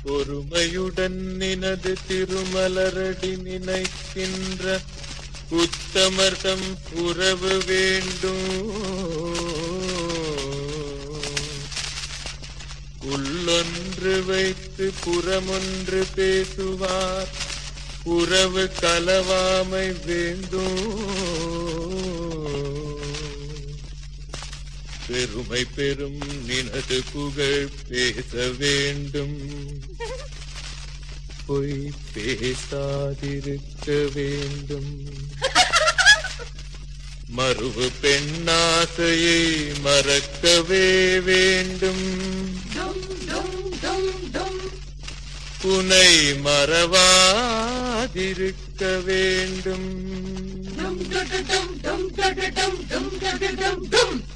பொறுமையுடன் நினது திருமலரடி நினைக்கின்ற உத்தமர்தம் உறவு வேண்டும் உள்ளொன்று வைத்து புறமொன்று பேசுவார் உறவு கலவாமை வேண்டும் பெருமை பெரும் நினது புகழ் பேச வேண்டும் பொய் பேசாதிருக்க வேண்டும் மறுவு பெண்ணாசையை மறக்கவே வேண்டும் Dum dum dum dum. புனை மறவாதிருக்க வேண்டும் Dum dum dum dum dum dum dum dum dum dum.